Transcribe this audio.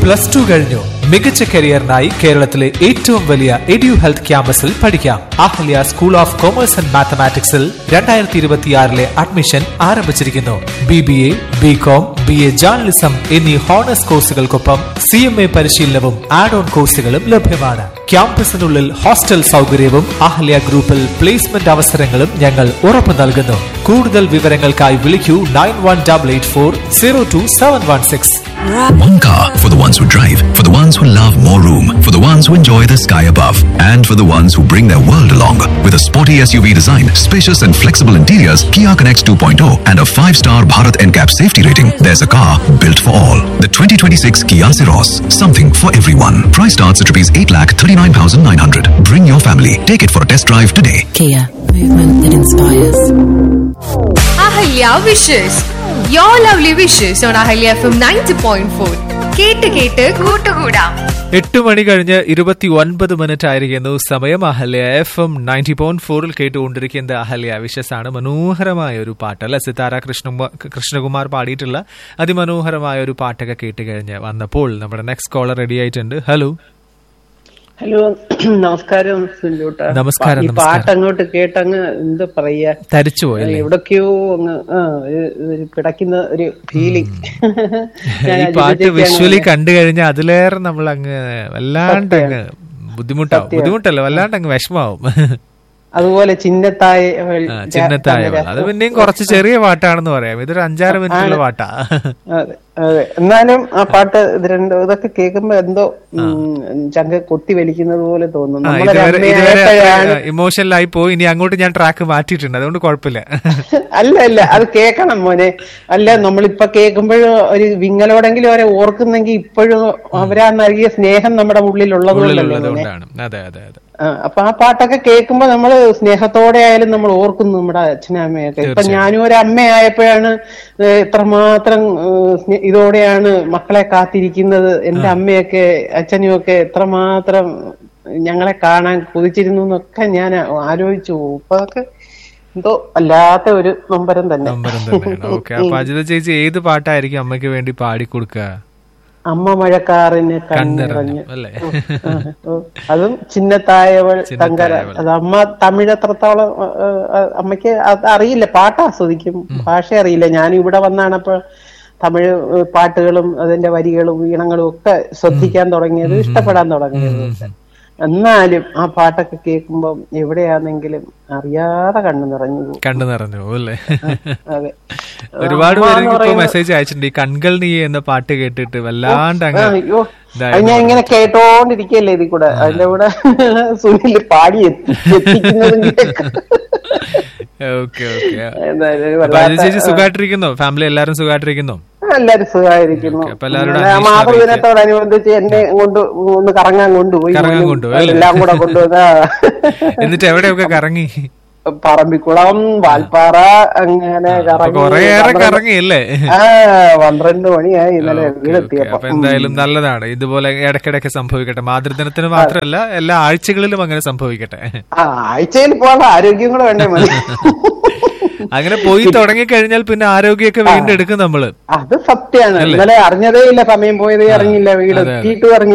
Plus two കഴിഞ്ഞു മികച്ച കരിയറിനായി കേരളത്തിലെ ഏറ്റവും വലിയ എഡ്യു ഹെൽത്ത് ക്യാമ്പസിൽ പഠിക്കാം Ahalia school of commerce and മാത്തമാറ്റിക്സിൽ രണ്ടായിരത്തി ഇരുപത്തിയാറിലെ അഡ്മിഷൻ ആരംഭിച്ചിരിക്കുന്നു B B A B com B A journalism എന്നീ ഹോണേഴ്സ് കോഴ്സുകൾക്കൊപ്പം സി എം എ പരിശീലനവും ആഡ് ഓൺ കോഴ്സുകളും ലഭ്യമാണ് ക്യാമ്പസിനുള്ളിൽ ഹോസ്റ്റൽ സൗകര്യവും അഹല്യ ഗ്രൂപ്പിൽ പ്ലേസ്മെന്റ് അവസരങ്ങളും ഞങ്ങൾ ഉറപ്പു നൽകുന്നു കൂടുതൽ വിവരങ്ങൾക്കായി വിളിക്കൂ nine one double eight four zero two seven one six One car for the ones who drive, for the ones who love more room, for the ones who enjoy the sky above, and for the ones who bring their world along. With a sporty SUV design, spacious and flexible interiors, Kia Connects 2.0, and a 5-star Bharat NCAP safety rating, there's a car built for all. The 2026 Kia Ceros, something for everyone. Price starts at rupees 8,39,900. Bring your family. Take it for a test drive today. Kia, movement that inspires. Ahalia wishes your lovely wishes on Ahalia F M ninety point four കേട്ട് കേട്ട് കൂട്ടുകൂടാം എട്ട് മണി കഴിഞ്ഞ് ഇരുപത്തി ഒൻപത് minute ആയിരിക്കുന്നു സമയം Ahalia F M ninety point ഫോറിൽ കേട്ടുകൊണ്ടിരിക്കുന്നത് അഹല്യ വിശസാണ് മനോഹരമായ ഒരു പാട്ട് അല്ലെ സിതാര കൃഷ്ണ കൃഷ്ണകുമാർ പാടിയിട്ടുള്ള അതിമനോഹരമായ ഒരു പാട്ടൊക്കെ കേട്ട് കഴിഞ്ഞ് വന്നപ്പോൾ നമ്മുടെ നെക്സ്റ്റ് കോളർ റെഡി ആയിട്ടുണ്ട് ഹലോ ഹലോ നമസ്കാരം സുല്ലൂട്ട നമസ്കാരം, ഈ നമസ്കാരം. പാട്ട് അങ്ങോട്ട് കേട്ടങ്ങ് എന്താ പറയാ തരിച്ചു പോയല്ലേ എവിടൊക്കെയോ അങ്ങ് ആ, ഒരു- ഒരു പിടയ്ക്കുന്ന ഒരു ഫീലിംഗ് ഈ പാട്ട് വിഷ്വലി കണ്ടു കഴിഞ്ഞാൽ അതിലേറെ നമ്മൾ അങ്ങ് വല്ലാണ്ട് അങ്ങ് ബുദ്ധിമുട്ടാവും ബുദ്ധിമുട്ടല്ല വല്ലാണ്ട് അങ്ങ് വിഷമാവും അതുപോലെ ചിന്നത്തായ ആ, ചിന്നത്തായ വെള്ളം. അത് പിന്നെയും കുറച്ച് ചെറിയ പാട്ടാണെന്ന് പറയാം ഇതൊരു അഞ്ചാറ് മിനിറ്റുള്ള പാട്ടാ അതെ അതെ എന്നാലും ആ പാട്ട് ഇത് രണ്ട് ഇതൊക്കെ കേൾക്കുമ്പോ എന്തോ ഉം, ചങ്ക കൊത്തി വലിക്കുന്നത് പോലെ തോന്നും ആ, നമ്മളൊരു ഇതുവരെ ഇതുവരെ അമ്മയായപ്പോഴാണ് ഇമോഷണലായി പോയി ഇനി അങ്ങോട്ട് ഞാൻ ട്രാക്ക് മാറ്റിയിട്ടുണ്ട് അതുകൊണ്ട് കുഴപ്പമില്ല അല്ല അല്ല അത് കേക്കണം മോനെ അല്ല നമ്മളിപ്പൊ കേൾക്കുമ്പോഴും ഒരു വിങ്ങലോടെങ്കിലും അവരെ ഓർക്കുന്നെങ്കിൽ ഇപ്പോഴും അവരാ നൽകിയ സ്നേഹം നമ്മുടെ ഉള്ളിലുള്ളത് ഉള്ളിലുള്ളത് കൊണ്ടല്ലേ മോനെ കൊണ്ടാണ് അതെ അതെ അതെ ആ, അപ്പൊ ആ പാട്ടൊക്കെ കേൾക്കുമ്പോ നമ്മള് സ്നേഹത്തോടെ ആയാലും നമ്മൾ ഓർക്കുന്നു നമ്മുടെ അച്ഛനും അമ്മയൊക്കെ ഇപ്പൊ ഞാനും ഒരു അമ്മയായപ്പോഴാണ് ഏ, ഇത്രമാത്രം ഏ, സ്നേ- ഇതോടെയാണ് മക്കളെ കാത്തിരിക്കുന്നത് എന്റെ അമ്മയൊക്കെ അച്ഛനും ഒക്കെ എത്രമാത്രം ഞങ്ങളെ കാണാൻ കൊതിച്ചിരുന്നു എന്നൊക്കെ ഞാൻ ആലോചിച്ചു പോകും അപ്പൊ അതൊക്കെ എന്തോ അല്ലാത്ത ഒരു നൊമ്പരം തന്നെ നമ്പരം തന്നെയാണ് ഓക്കെ അപ്പൊ അജിത ചേച്ചി ഏത് പാട്ടായിരിക്കും അമ്മയ്ക്ക് വേണ്ടി പാടിക്കൊടുക്കുക അമ്മ മഴക്കാറിന് കണ്ണിറഞ്ഞു കണ്ണിറഞ്ഞു അല്ലേ ആ, ഓ. അതും ചിന്നത്തായവൾ തങ്കര ചിന്നത്തായവൾ. അത് അമ്മ തമിഴ് എത്രത്തോളം ആ, ആ, അമ്മയ്ക്ക് അത് അറിയില്ല പാട്ട് ആസ്വദിക്കും ഭാഷ അറിയില്ല ഞാൻ ഇവിടെ വന്നാണ് അപ്പൊ തമിഴ് ഏ, പാട്ടുകളും അതിന്റെ വരികളും ഈണങ്ങളും ഒക്കെ ശ്രദ്ധിക്കാൻ തുടങ്ങിയത് ഇഷ്ടപ്പെടാൻ തുടങ്ങിയത് എന്നാലും ആ പാട്ടൊക്കെ കേൾക്കുമ്പോ എവിടെയാണെങ്കിലും അറിയാതെ കണ്ണു നിറഞ്ഞു പോകും കണ്ടു നിറഞ്ഞു പോകും അല്ലേ അതെ ഒരുപാട് അമ്മ പേര് എന്ന് ഇപ്പൊ പറയുന്നത് മെസ്സേജ് അയച്ചിട്ടുണ്ട് ഈ കൺകൾ നീ എന്ന പാട്ട് കേട്ടിട്ട് വല്ലാണ്ട് അങ്ങ് ആ, അയ്യോ അത് ഇതായിരുന്നു. ഞാൻ ഇങ്ങനെ കേട്ടോണ്ടിരിക്കല്ലേ ഇതിൽ കൂടെ അതിന്റെ കൂടെ സുനിൽ പാടി എത്തി- എത്തിക്കുന്നതും കേൾക്കാം. ഓക്കെ ഓക്കെ എന്തായാലും ഒരു അപ്പൊ അജിത ചേച്ചി വല്ലാത്ത- സുഖമായിട്ടിരിക്കുന്നോ ഫാമിലി എല്ലാരും സുഖമായിട്ടിരിക്കുന്നോ എല്ലാരും സുഖമായിരിക്കുന്നു ഓക്കേ, അപ്പൊ എല്ലാവരോടും ഇന്നലെ അന്വേഷണം മാതൃദിനത്തോടനുബന്ധിച്ച് എന്നെ കൊണ്ട് ഒന്ന് കറങ്ങാൻ കൊണ്ടുപോയി കറങ്ങാൻ മോനും കൊണ്ടുപോയി, അല്ലേ? എല്ലാം കൂടെ കൊണ്ടുവന്ന എന്നിട്ട് എവിടെയൊക്കെ കറങ്ങി പറമ്പിക്കുളം വാൽപ്പാറ അങ്ങനെ അപ്പൊ കറങ്ങി കൊറേയേറെ പന്ത്രണ്ട്- കറങ്ങി അല്ലേ ആ പന്ത്രണ്ട് മണിയായി ഇന്നലെ ഓക്കേ, ഓക്കേ. വീടെത്തിയപ്പോ അപ്പൊ എന്തായാലും നല്ലതാണ് ഇതുപോലെ ഇടയ്ക്കിടയ്ക്ക് സംഭവിക്കട്ടെ മാതൃദിനത്തിന് മാത്രമല്ല എല്ലാ ആഴ്ചകളിലും അങ്ങനെ സംഭവിക്കട്ടെ ആ ആഴ്ചയിൽ പോകാനുള്ള ആരോഗ്യം കൂടെ വേണ്ടേ മതി അങ്ങനെ പോയി തുടങ്ങിക്കഴിഞ്ഞാൽ പിന്നെ ആരോഗ്യമൊക്കെ വീണ്ടെടുക്കും നമ്മള് അത് സത്യമാണ് ഇന്നലെ അറിഞ്ഞതേ ഇല്ല സമയം പോയതേ അറിഞ്ഞില്ല വീട് അതെ, അതെ. എത്തിയിട്ടും അറിഞ്ഞില്ല